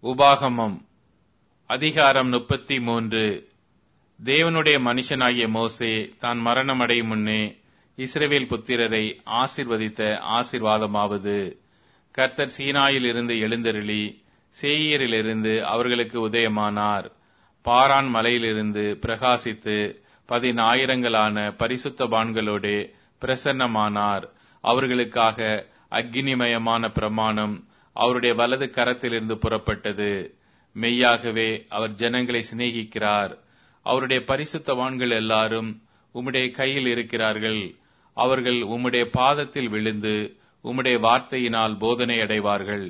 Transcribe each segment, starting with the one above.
உபாகமம் அதிகாரம் முப்பத்தி மூன்று தேவனுடைய மனுஷனாகிய மோசே தான் மரணமடையும் முன்னே இஸ்ரவேல் புத்திரரை ஆசிர்வதித்த ஆசிர்வாதமாவது கர்த்தர் சீனாயில் இருந்து எழுந்தருளி சேயரிலிருந்து அவர்களுக்கு உதயமானார் பாரான் மலையிலிருந்து பிரகாசித்து பதினாயிரங்களான பரிசுத்தபான்களோடே பிரசன்னமானார் அவர்களுக்காக அக்னிமயமான பிரமாணம் அவருடைய வலது கரத்திலிருந்து புறப்பட்டது மெய்யாகவே அவர் ஜனங்களை சிநேகிக்கிறார் அவருடைய பரிசுத்தவான்கள் எல்லாரும் உம்முடைய கையில் இருக்கிறார்கள் அவர்கள் உம்முடைய பாதத்தில் விழுந்து உம்முடைய வார்த்தையினால் போதனை அடைவார்கள்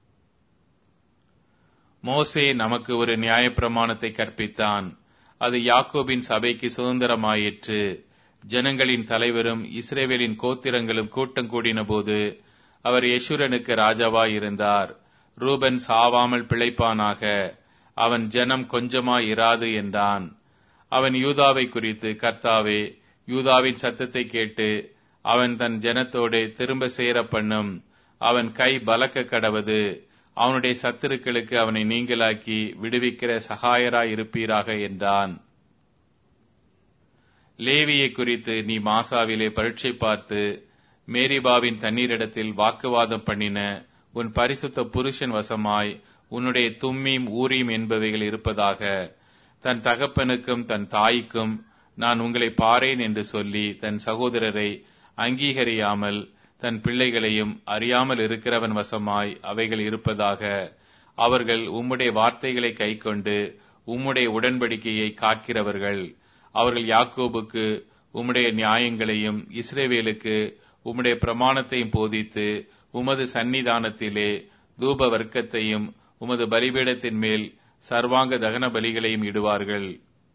மோசே நமக்கு ஒரு நியாயப்பிரமாணத்தை கற்பித்தான் அது யாக்கோபின் சபைக்கு சுதந்திரமாயிற்று ஜனங்களின் தலைவரும் இஸ்ரேவேலின் கோத்திரங்களும் கூட்டம் கூடின போது அவர் யசுரனுக்கு ராஜாவாய் இருந்தார் ரூபன் சாவாமல் பிழைப்பானாக அவன் ஜனம் கொஞ்சமாய் இராது என்றான் அவன் யூதாவை குறித்து கர்த்தாவே யூதாவின் சத்தத்தை கேட்டு அவன் தன் ஜனத்தோடு திரும்ப சேர பண்ணும் அவன் கை பலக்க கடவது அவனுடைய சத்துருக்களுக்கு அவனை நீங்களாக்கி விடுவிக்கிற சகாயராய் இருப்பீராக என்றான் லேவியை குறித்து நீ மாசாவிலே பரீட்சை பார்த்து மேரிபாவின் தண்ணீரிடத்தில் வாக்குவாதம் பண்ணின உன் பரிசுத்த புருஷன் வசமாய் உன்னுடைய தும்மீம் ஊரீம் என்பவைகள் இருப்பதாக தன் தகப்பனுக்கும் தன் தாய்க்கும் நான் உங்களை பாரேன் என்று சொல்லி தன் சகோதரரை அங்கீகரியாமல் தன் பிள்ளைகளையும் அறியாமல் இருக்கிறவன் வசமாய் அவைகள் இருப்பதாக அவர்கள் உம்முடைய வார்த்தைகளை கைக்கொண்டு உம்முடைய உடன்படிக்கையை காக்கிறவர்கள் அவர்கள் யாக்கோபுக்கு உம்முடைய நியாயங்களையும் இஸ்ரேவேலுக்கு உம்முடைய பிரமாணத்தையும் போதித்து உமது சந்நிதானத்திலே தூப வர்க்கத்தையும் உமது பலிபீடத்தின் மேல் சர்வாங்க தகன பலிகளையும் இடுவார்கள்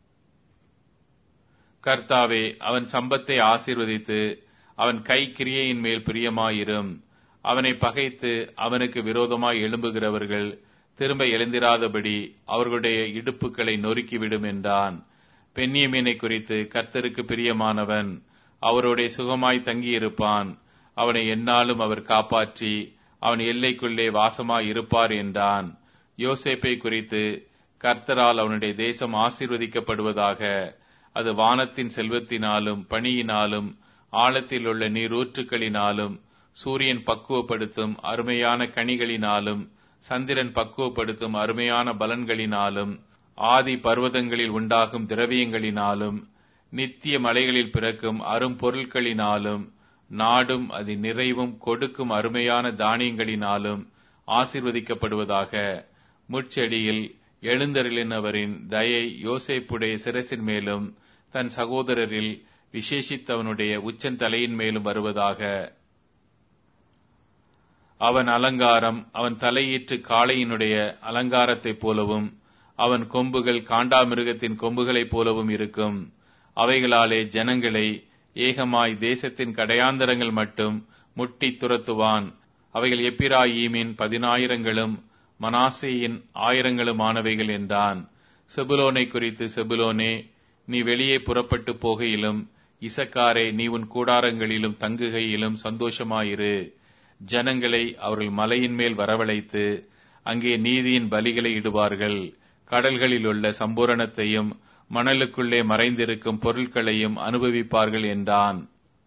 கர்த்தாவே அவன் சம்பத்தை ஆசீர்வதித்து அவன் கை கிரியையின் மேல் பிரியமாயிரும் அவனை பகைத்து அவனுக்கு விரோதமாய் எழும்புகிறவர்கள் திரும்ப எழுந்திராதபடி அவர்களுடைய இடுப்புகளை நொறுக்கிவிடும் என்றான் பெண்ணியமீனை குறித்து கர்த்தருக்கு பிரியமானவன் அவருடைய சுகமாய் தங்கியிருப்பான் அவனை எந்நாளும் அவர் காப்பாற்றி அவன் எல்லைக்குள்ளே வாசமாய் இருப்பார் என்றான் யோசேப்பை குறித்து கர்த்தரால் அவனுடைய தேசம் ஆசீர்வதிக்கப்படுவதாக அது வானத்தின் செல்வத்தினாலும் பணியினாலும் ஆழத்தில் உள்ள நீரூற்றுக்களினாலும் சூரியன் பக்குவப்படுத்தும் அருமையான கனிகளினாலும் சந்திரன் பக்குவப்படுத்தும் அருமையான பலன்களினாலும் ஆதி பர்வதங்களில் உண்டாகும் திரவியங்களினாலும் நித்திய மலைகளில் பிறக்கும் அரும் பொருட்களினாலும் நாடும் அது நிறைவும் கொடுக்கும் அருமையான தானியங்களினாலும் ஆசிர்வதிக்கப்படுவதாக முட்செடியில் எழுந்தருளினவரின் தயை யோசேப்புடைய சிரசின் மேலும் தன் சகோதரரில் விசேஷித்தவனுடைய உச்சந்தலையின் மேலும் வருவதாக அவன் அலங்காரம் அவன் தலையீற்று காளையினுடைய அலங்காரத்தைப் போலவும் அவன் கொம்புகள் காண்டாமிருகத்தின் கொம்புகளைப் போலவும் இருக்கும் அவைகளாலே ஜனங்களை ஏகமாய் தேசத்தின் கடையாந்தரங்கள் மட்டும் முட்டி துரத்துவான் அவைகள் எப்பிராயீமின் பதினாயிரங்களும் மனாசேயின் ஆயிரங்களுமானவைகள் என்றான் செபுலோனை குறித்து செபுலோனே நீ வெளியே புறப்பட்டு போகையிலும் இசக்காரே நீ உன் கூடாரங்களிலும் தங்குகையிலும் சந்தோஷமாயிரு ஜனங்களை அவர்கள் மலையின் மேல் வரவழைத்து அங்கே நீதியின் பலிகளை இடுவார்கள் கடல்களில் உள்ள சம்பூரணத்தையும் மணலுக்குள்ளே மறைந்திருக்கும் பொருட்களையும் அனுபவிப்பார்கள் என்றான்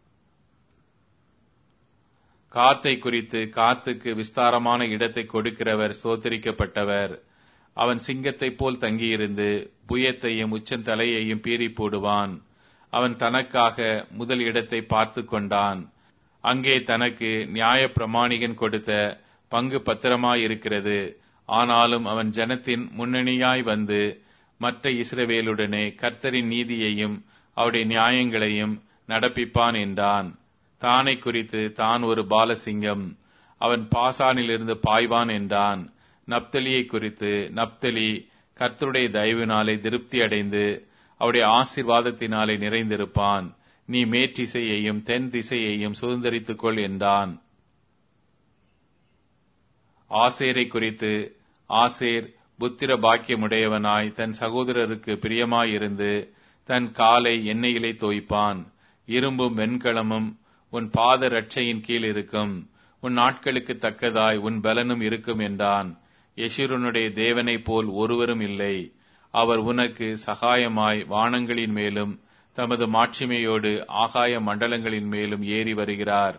காத்தை குறித்து காத்துக்கு விஸ்தாரமான இடத்தை கொடுக்கிறவர் சோத்தரிக்கப்பட்டவர் அவன் சிங்கத்தைப் போல் தங்கியிருந்து புயத்தையும் உச்சந்தலையையும் பீறி போடுவான் அவன் தனக்காக முதல் இடத்தை பார்த்து கொண்டான் அங்கே தனக்கு நியாய பிரமாணிகன் கொடுத்த பங்கு பத்திரமாயிருக்கிறது ஆனாலும் அவன் ஜனத்தின் முன்னணியாய் வந்து மற்ற இஸ்ரவேலுடனே கர்த்தரின் நீதியையும் அவருடைய நியாயங்களையும் நடப்பிப்பான் என்றான் தானை குறித்து தான் ஒரு பாலசிங்கம் அவன் பாசானிலிருந்து பாய்வான் என்றான் நப்தலியை குறித்து நப்தலி கர்த்தருடைய தயவினாலே திருப்தி அடைந்து அவருடைய ஆசிர்வாதத்தினாலே நிறைந்திருப்பான் நீ மேற்றிசையையும் தென் திசையையும் சுதந்திரித்துக் கொள் என்றான் ஆசேரை குறித்து ஆசேர் புத்திர பாக்கியமுடையவனாய் தன் சகோதரருக்கு பிரியமாயிருந்து தன் காலை எண்ணெயிலே தோய்ப்பான் இரும்பும் வெண்கலமும் உன் பாத ரட்சையின் கீழ் இருக்கும் உன் நாட்களுக்கு தக்கதாய் உன் பலனும் இருக்கும் என்றான் யெஷுரனுடைய தேவனைப் போல் ஒருவரும் இல்லை அவர் உனக்கு சகாயமாய் வானங்களின் மேலும் தமது மாட்சிமையோடு ஆகாய மண்டலங்களின் மேலும் ஏறி வருகிறார்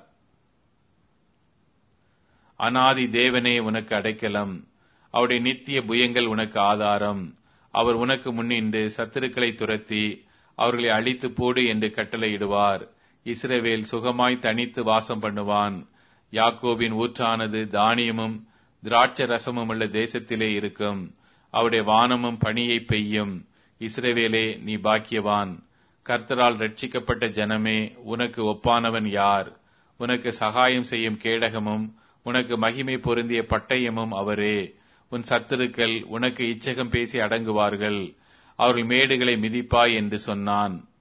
அனாதி தேவனே உனக்கு அடைக்கலம் அவருடைய நித்திய புயங்கள் உனக்கு ஆதாரம் அவர் உனக்கு முன்னின்று சத்துருக்களை துரத்தி அவர்களை அழித்து போடு என்று கட்டளையிடுவார் இஸ்ரவேல் சுகமாய் தனித்து வாசம் பண்ணுவான் யாக்கோபின் ஊற்றானது தானியமும் திராட்ச ரசமும் உள்ள தேசத்திலே இருக்கும் அவருடைய வானமும் பணியை பெய்யும் இஸ்ரவேலே நீ பாக்கியவான் கர்த்தரால் ரட்சிக்கப்பட்ட ஜனமே உனக்கு ஒப்பானவன் யார் உனக்கு சகாயம் செய்யும் கேடகமும் உனக்கு மகிமை பொருந்திய பட்டயமும் அவரே உன் சத்துருக்கள் உனக்கு இச்சகம் பேசி அடங்குவார்கள் அவர்கள் மேடுகளை மிதிப்பாய் என்று சொன்னான்